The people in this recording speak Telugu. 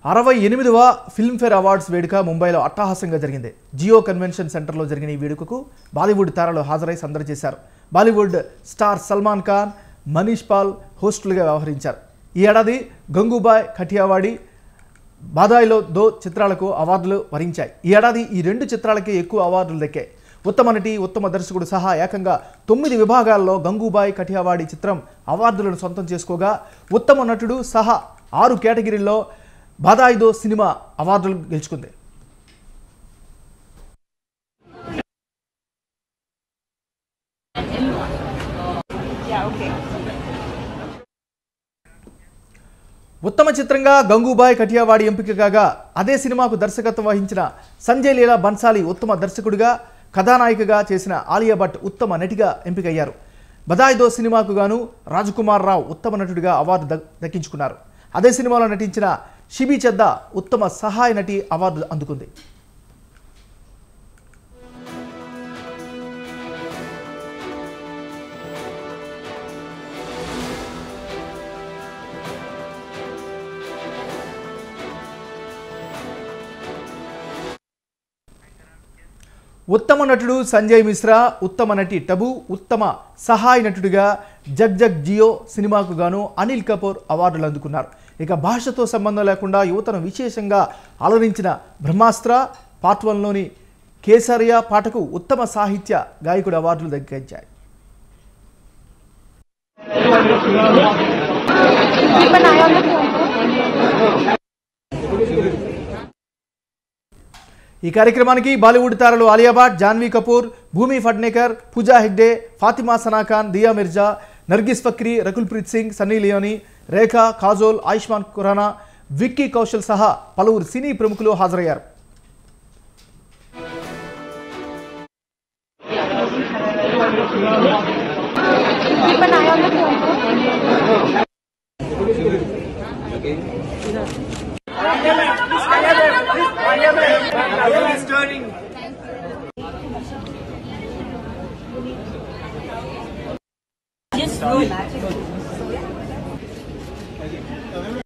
అరవై ఎనిమిదవ ఫిల్మ్ఫేర్ అవార్డ్స్ వేడుక ముంబైలో అట్టహాసంగా జరిగింది జియో కన్వెన్షన్ సెంటర్లో జరిగిన ఈ వేడుకకు బాలీవుడ్ తారలు హాజరై సందడి చేశారు బాలీవుడ్ స్టార్ సల్మాన్ ఖాన్ మనీష్ పాల్ హోస్టులుగా వ్యవహరించారు ఈ ఏడాది గంగూబాయ్ కఠియావాడి బాదాయిలో దో చిత్రాలకు అవార్డులు వరించాయి ఈ ఏడాది ఈ రెండు చిత్రాలకే ఎక్కువ అవార్డులు దక్కాయి ఉత్తమ నటి ఉత్తమ దర్శకుడు సహా ఏకంగా తొమ్మిది విభాగాల్లో గంగూబాయ్ కఠియావాడి చిత్రం అవార్డులను సొంతం చేసుకోగా ఉత్తమ నటుడు సహా ఆరు కేటగిరీల్లో బాదాయిదో సినిమా అవార్డులు గెలుచుకుంది ఉత్తమ చిత్రంగా గంగూబాయ్ కఠియావాడి ఎంపిక కాగా అదే సినిమాకు దర్శకత్వం వహించిన సంజయ్ లీలా బన్సాలి ఉత్తమ దర్శకుడిగా కథానాయికగా చేసిన ఆలియా భట్ ఉత్తమ నటిగా ఎంపికయ్యారు బదాయిదో సినిమాకు గాను రాజకుమార్ రావు ఉత్తమ నటుడిగా అవార్డు దక్- దక్కించుకున్నారు అదే సినిమాలో నటించిన షిబి చెద్దా ఉత్తమ సహాయ నటి అవార్డు అందుకుంది ఉత్తమ నటుడు సంజయ్ మిశ్రా ఉత్తమ నటి టబు ఉత్తమ సహాయ నటుడిగా జగ్ జగ్ జియో సినిమాకు గాను అనిల్ కపూర్ అవార్డులు అందుకున్నారు ఇక భాషతో సంబంధం లేకుండా యువతను విశేషంగా అలరించిన బ్రహ్మాస్త్ర పార్ట్ వన్లోని కేసరియా పాటకు ఉత్తమ సాహిత్య గాయకుడు అవార్డులు దక్కించాయి ఈ కార్యక్రమానికి బాలీవుడ్ తారలు ఆలియా భట్ జాన్వీ కపూర్ భూమి ఫడ్నేకర్ పూజా హెగ్డే ఫాతిమా సనాఖాన్ దియా మిర్జా నర్గిస్ ఫక్రీ రకుల్ ప్రీత్ సింగ్ సన్నీ లియోని రేఖా కాజోల్ ఆయుష్మాన్ ఖురానా విక్కీ కౌశల్ సహా పలువురు సినీ ప్రముఖులు హాజరయ్యారు Just roll.